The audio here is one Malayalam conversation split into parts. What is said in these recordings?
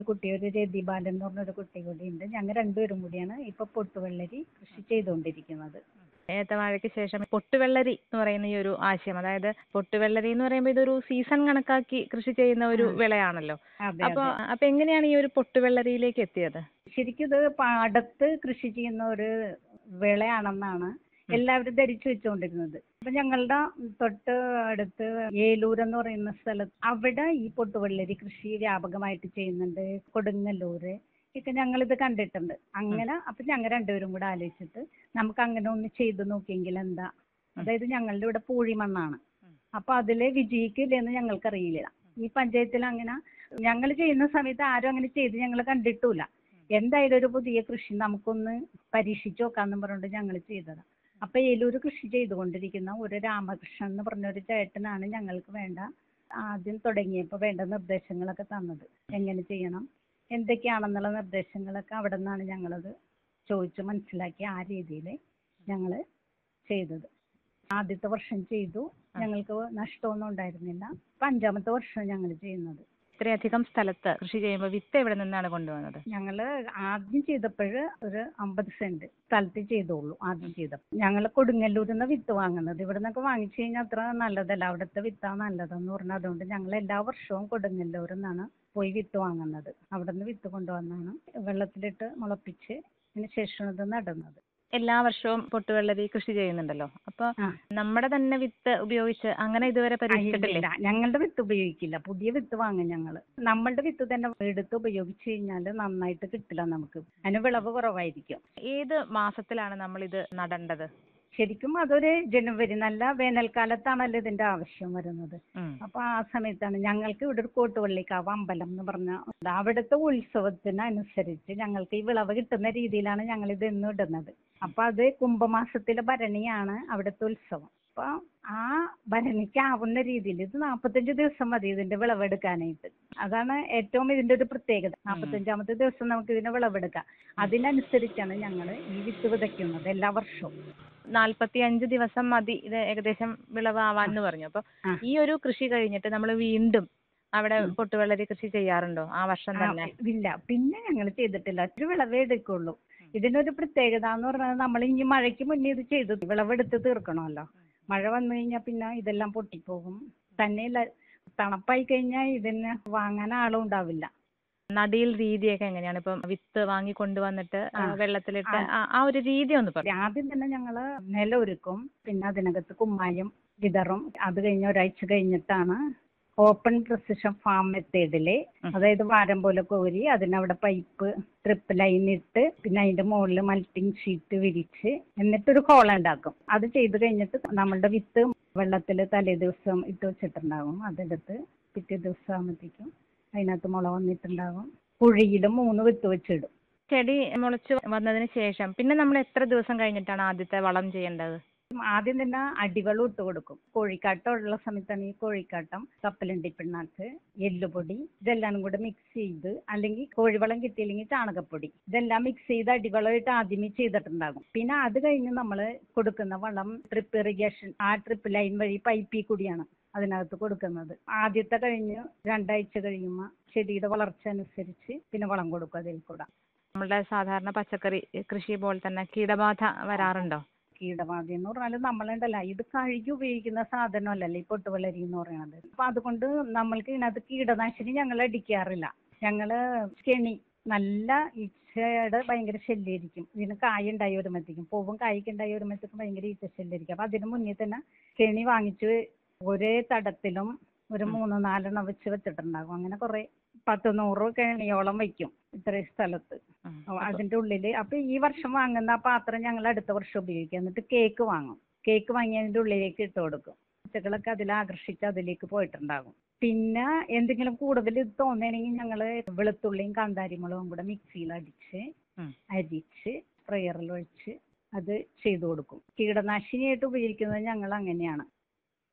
കുട്ടി ഒരു രതി ബാലൻ എന്ന് പറഞ്ഞൊരു കുട്ടി കൂടിയുണ്ട് ഞങ്ങൾ രണ്ടുപേരും കൂടിയാണ് ഇപ്പൊ പൊട്ടുവെള്ളരി കൃഷി ചെയ്തുകൊണ്ടിരിക്കുന്നത് ഏത്തവാഴയ്ക്ക് ശേഷം പൊട്ടുവെള്ളരി എന്ന് പറയുന്ന ഈ ഒരു ആശയം അതായത് പൊട്ടുവെള്ളരി എന്ന് പറയുമ്പോൾ ഇതൊരു സീസൺ കണക്കാക്കി കൃഷി ചെയ്യുന്ന ഒരു വിളയാണല്ലോ അതെ അപ്പൊ അതെ അപ്പൊ എങ്ങനെയാണ് ഈ ഒരു പൊട്ടുവെള്ളരിയിലേക്ക് എത്തിയത് ശരിക്കും ഇത് പാടത്ത് കൃഷി ചെയ്യുന്ന ഒരു വിളയാണെന്നാണ് എല്ലാവരും ധരിച്ചു വെച്ചുകൊണ്ടിരുന്നത് അപ്പൊ ഞങ്ങളുടെ തൊട്ട് അടുത്ത് ഏലൂർ എന്ന് പറയുന്ന സ്ഥലത്ത് അവിടെ ഈ പൊട്ടുവെള്ളരി കൃഷി വ്യാപകമായിട്ട് ചെയ്യുന്നുണ്ട് കൊടുങ്ങല്ലൂര് ഒക്കെ ഞങ്ങളിത് കണ്ടിട്ടുണ്ട് അങ്ങനെ അപ്പൊ ഞങ്ങൾ രണ്ടുപേരും കൂടെ ആലോചിച്ചിട്ട് നമുക്ക് അങ്ങനെ ഒന്ന് ചെയ്തു നോക്കിയെങ്കിൽ എന്താ അതായത് ഞങ്ങളുടെ ഇവിടെ പൂഴിമണ്ണാണ് അപ്പൊ അതില് വിജയിക്കില്ലെന്ന് ഞങ്ങൾക്കറിയില്ല ഈ പഞ്ചായത്തിൽ അങ്ങനെ ഞങ്ങൾ ചെയ്യുന്ന സമയത്ത് ആരും അങ്ങനെ ചെയ്ത് ഞങ്ങൾ കണ്ടിട്ടില്ല എന്തായാലും ഒരു പുതിയ കൃഷി നമുക്കൊന്ന് പരീക്ഷിച്ച് നോക്കാന്ന് പറഞ്ഞുകൊണ്ട് ഞങ്ങൾ ചെയ്തതാണ് അപ്പൊ ഏലൂര് കൃഷി ചെയ്തുകൊണ്ടിരിക്കുന്ന ഒരു രാമകൃഷ്ണൻ എന്ന് പറഞ്ഞ ഒരു ചേട്ടനാണ് ഞങ്ങൾക്ക് വേണ്ട ആദ്യം തുടങ്ങിയപ്പോൾ വേണ്ട നിർദ്ദേശങ്ങളൊക്കെ തന്നത് എങ്ങനെ ചെയ്യണം എന്തൊക്കെയാണെന്നുള്ള നിർദ്ദേശങ്ങളൊക്കെ അവിടെ നിന്നാണ് ഞങ്ങളത് ചോദിച്ച് മനസ്സിലാക്കി ആ രീതിയിൽ ഞങ്ങൾ ചെയ്തത് ആദ്യത്തെ വർഷം ചെയ്തു ഞങ്ങൾക്ക് നഷ്ടമൊന്നും ഉണ്ടായിരുന്നില്ല ഇപ്പം അഞ്ചാമത്തെ വർഷം ഞങ്ങൾ ചെയ്യുന്നത് ഇത്രയധികം സ്ഥലത്ത് കൃഷി ചെയ്യുമ്പോൾ വിത്ത് എവിടെ നിന്നാണ് കൊണ്ടുവന്നത് ഞങ്ങൾ ആദ്യം ചെയ്തപ്പോൾ ഒരു അമ്പത് സെന്റ് സ്ഥലത്ത് ചെയ്തോളൂ ആദ്യം ചെയ്തപ്പോൾ ഞങ്ങൾ കൊടുങ്ങല്ലൂരിൽ നിന്ന് വിത്ത് വാങ്ങുന്നത് ഇവിടെ നിന്നൊക്കെ വാങ്ങിച്ചു കഴിഞ്ഞാൽ അത്ര നല്ലതല്ല അവിടുത്തെ വിത്താണ് നല്ലതെന്ന് പറഞ്ഞാൽ അതുകൊണ്ട് ഞങ്ങൾ എല്ലാ വർഷവും കൊടുങ്ങല്ലൂരിൽ നിന്നാണ് പോയി വിത്ത് വാങ്ങുന്നത് അവിടെ നിന്ന് വിത്ത് കൊണ്ടുവന്നാണ് വെള്ളത്തിലിട്ട് മുളപ്പിച്ച് അതിന് ശേഷമാണ് ഇത് നടുന്നത് എല്ലാ വർഷവും പൊട്ടുവെള്ളരി കൃഷി ചെയ്യുന്നുണ്ടല്ലോ അപ്പൊ ആ. നമ്മുടെ തന്നെ വിത്ത് ഉപയോഗിച്ച് അങ്ങനെ ഇതുവരെ പരീക്ഷിച്ചിട്ടില്ലേ ഇല്ല, ഞങ്ങളുടെ വിത്ത് ഉപയോഗിക്കില്ല പുതിയ വിത്ത് വാങ്ങും ഞങ്ങൾ നമ്മളുടെ വിത്ത് തന്നെ എടുത്ത് ഉപയോഗിച്ച് കഴിഞ്ഞാൽ നന്നായിട്ട് കിട്ടില്ല നമുക്ക് അതിന് വിളവ് കുറവായിരിക്കും ഏത് മാസത്തിലാണ് നമ്മൾ ഇത് നടേണ്ടത് ശരിക്കും അതൊരു ജനുവരി നല്ല വേനൽക്കാലത്താണല്ലോ ഇതിന്റെ ആവശ്യം വരുന്നത് ഉം. അപ്പൊ ആ സമയത്താണ് ഞങ്ങൾക്ക് ഇവിടെ ഒരു കോട്ടുപള്ളിക്കാവ് അമ്പലം എന്ന് പറഞ്ഞ അവിടുത്തെ ഉത്സവത്തിനനുസരിച്ച് ഞങ്ങൾക്ക് ഈ വിളവ് കിട്ടുന്ന രീതിയിലാണ് ഞങ്ങൾ ഇത് എന്നും ഇടുന്നത് അപ്പൊ അത് കുംഭമാസത്തിലെ ഭരണിയാണ് അവിടുത്തെ ഉത്സവം അപ്പൊ ആ ഭരണിക്ക് ആവുന്ന രീതിയിൽ ഇത് നാൽപ്പത്തഞ്ച് ദിവസം മതി ഇതിന്റെ വിളവെടുക്കാനായിട്ട് അതാണ് ഏറ്റവും ഇതിന്റെ ഒരു പ്രത്യേകത നാൽപ്പത്തഞ്ചാമത്തെ ദിവസം നമുക്ക് ഇതിന്റെ വിളവെടുക്കാം അതിനനുസരിച്ചാണ് ഞങ്ങൾ ഈ വിത്ത് വിതയ്ക്കുന്നത് എല്ലാ വർഷവും നാൽപ്പത്തി അഞ്ച് ദിവസം മതി ഇത് ഏകദേശം വിളവാവാൻ എന്ന് പറഞ്ഞു അപ്പൊ ആ. ഈ ഒരു കൃഷി കഴിഞ്ഞിട്ട് നമ്മൾ വീണ്ടും അവിടെ പൊട്ടുവെള്ളരി കൃഷി ചെയ്യാറുണ്ടോ ആ വർഷം ആ, തന്നെ ഇല്ല പിന്നെ ഞങ്ങൾ ചെയ്തിട്ടില്ല ഒരു വിളവേ എടുക്കുള്ളൂ ഇതിനൊരു പ്രത്യേകത എന്ന് പറഞ്ഞാൽ നമ്മൾ ഇനി മഴയ്ക്ക് മുന്നേ ഇത് ചെയ്തു വിളവെടുത്ത് തീർക്കണമല്ലോ മഴ വന്നു കഴിഞ്ഞാൽ പിന്നെ ഇതെല്ലാം പൊട്ടിപ്പോകും തന്നെയല്ല തണുപ്പായി കഴിഞ്ഞാൽ ഇതിന് വാങ്ങാൻ ആളും ഉണ്ടാവില്ല നടിയിൽ രീതിയൊക്കെ എങ്ങനെയാണ് ഇപ്പം വിത്ത് വാങ്ങി കൊണ്ടുവന്നിട്ട് ആ, ആ. വെള്ളത്തിലിട്ട് ആ- ആ ഒരു രീതി ഒന്ന് പറ ആദ്യം തന്നെ ഞങ്ങൾ നില ഒരുക്കും പിന്നെ അതിനകത്ത് കുമ്മായം വിതറും അത് കഴിഞ്ഞ് ഒരാഴ്ച കഴിഞ്ഞിട്ടാണ് ഓപ്പൺ പ്രസിഷൻ ഫാം മെത്തേഡില് അതായത് വാരം പോലെ കോരി അതിനവിടെ പൈപ്പ് ട്രിപ്പ് ലൈൻ ഇട്ട് പിന്നെ അതിന്റെ മുകളിൽ മൾട്ടിങ് ഷീറ്റ് വിരിച്ച് എന്നിട്ടൊരു ഹോൾ ഉണ്ടാക്കും അത് ചെയ്ത് കഴിഞ്ഞിട്ട് നമ്മളുടെ വിത്ത് വെള്ളത്തിൽ തലേ ദിവസം ഇട്ട് വെച്ചിട്ടുണ്ടാകും അതെടുത്ത് പിറ്റേ ദിവസം ആകുമ്പോഴത്തേക്കും അതിനകത്ത് മുള വന്നിട്ടുണ്ടാകും കുഴിയിൽ മൂന്ന് വിത്ത് വെച്ചിടും ചെടി മുളച്ച് വന്നതിന് ശേഷം പിന്നെ നമ്മൾ എത്ര ദിവസം കഴിഞ്ഞിട്ടാണ് ആദ്യത്തെ വളം ചെയ്യേണ്ടത് ആദ്യം തന്നെ അടിവെള്ളം ഇട്ട് കൊടുക്കും കോഴിക്കാട്ടം ഉള്ള സമയത്താണ് ഈ കോഴിക്കാട്ടം കപ്പലണ്ടി പിണ്ണാക്ക് എല്ലുപൊടി ഇതെല്ലാം കൂടെ മിക്സ് ചെയ്ത് അല്ലെങ്കിൽ കോഴിവളം കിട്ടിയില്ലെങ്കിൽ ചാണകപ്പൊടി ഇതെല്ലാം മിക്സ് ചെയ്ത് അടിവളമായിട്ട് ആദ്യമേ ചെയ്തിട്ടുണ്ടാകും പിന്നെ അത് കഴിഞ്ഞ് നമ്മൾ കൊടുക്കുന്ന വളം ട്രിപ്പ് ഇറിഗേഷൻ ആ ട്രിപ്പ് ലൈൻ വഴി പൈപ്പിൽ കൂടിയാണ് അതിനകത്ത് കൊടുക്കുന്നത് ആദ്യത്തെ കഴിഞ്ഞ് രണ്ടാഴ്ച കഴിയുമ്പോൾ ചെടിയുടെ വളർച്ച അനുസരിച്ച് പിന്നെ വളം കൊടുക്കും അതിൽ കൂടെ നമ്മളുടെ സാധാരണ പച്ചക്കറി കൃഷി പോലെ തന്നെ കീടബാധ വരാറുണ്ടോ കീടബാധ എന്ന് പറഞ്ഞാൽ നമ്മളുണ്ടല്ല ഇത് കഴുകി ഉപയോഗിക്കുന്ന സാധനമല്ലല്ലോ ഈ പൊട്ടുവെള്ളരി എന്ന് പറയുന്നത് അപ്പൊ അതുകൊണ്ട് നമ്മൾക്ക് ഇതിനകത്ത് കീടനാശിനി ഞങ്ങൾ അടിക്കാറില്ല ഞങ്ങള് കെണി നല്ല ഈച്ചയുടെ ഭയങ്കര ശല്യമായിരിക്കും ഇതിന് കായ ഉണ്ടായി വരുമ്പോഴത്തേക്കും പൂവും കായൊക്കെ ഉണ്ടായി വരുമ്പോഴത്തേക്കും ഭയങ്കര ഈച്ച ശല്യമായിരിക്കും അപ്പൊ അതിന് മുന്നേ തന്നെ കെണി വാങ്ങിച്ച് ഒരേ തടത്തിലും ഒരു മൂന്ന് നാലെണ്ണം വെച്ച് വെച്ചിട്ടുണ്ടാകും അങ്ങനെ കുറെ പത്ത് നൂറ് കെണിയോളം വയ്ക്കും ഇത്രയും സ്ഥലത്ത് ഉം. ഓ, അതിന്റെ ഉള്ളില് അപ്പൊ ഈ വർഷം വാങ്ങുന്ന ആ പാത്രം ഞങ്ങൾ അടുത്ത വർഷം ഉപയോഗിക്കും എന്നിട്ട് കേക്ക് വാങ്ങും കേക്ക് വാങ്ങി അതിന്റെ ഉള്ളിലേക്ക് ഇട്ട് കൊടുക്കും പൂച്ചകളൊക്കെ അതിൽ ആകർഷിച്ച് അതിലേക്ക് പോയിട്ടുണ്ടാകും പിന്നെ എന്തെങ്കിലും കൂടുതൽ ഇത് തോന്നുകയാണെങ്കിൽ ഞങ്ങൾ വെളുത്തുള്ളിയും കാന്താരിമുളകും കൂടെ മിക്സിയിൽ അടിച്ച് ഉം. അരിച്ച് സ്പ്രെയറിൽ ഒഴിച്ച് അത് ചെയ്തു കൊടുക്കും കീടനാശിനിയായിട്ട് ഉപയോഗിക്കുന്നത് ഞങ്ങൾ അങ്ങനെയാണ്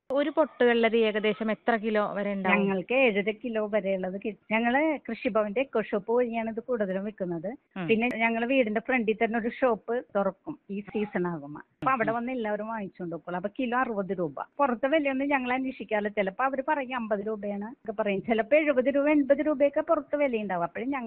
ഒരു പൊട്ടുവെള്ളരി ഏകദേശം എത്ര കിലോ വരെ ഉണ്ടാവും ഞങ്ങൾക്ക് ഏഴര കിലോ വരെയുള്ളത് കിട്ടും ഞങ്ങള് കൃഷിഭവന്റെ എക്കോ ഷോപ്പ് വഴിയാണ് ഇത് കൂടുതലും വിൽക്കുന്നത് ഉം. പിന്നെ ഞങ്ങൾ വീടിന്റെ ഫ്രണ്ടിൽ തന്നെ ഒരു ഷോപ്പ് തുറക്കും ഈ സീസൺ ആകുമ്പോൾ അപ്പൊ അവിടെ വന്ന് എല്ലാവരും വാങ്ങിച്ചുകൊണ്ട് പോകും അപ്പൊ കിലോ അറുപത് രൂപ പുറത്തെ വിലയൊന്നും ഞങ്ങൾ അന്വേഷിക്കാറില്ല ചിലപ്പോൾ അവർ പറയും അമ്പത് രൂപയാണ് ഒക്കെ പറയും ചിലപ്പോൾ എഴുപത് രൂപ എൺപത് രൂപയൊക്കെ പുറത്ത് വിലയുണ്ടാവും അപ്പോഴും ഞങ്ങൾ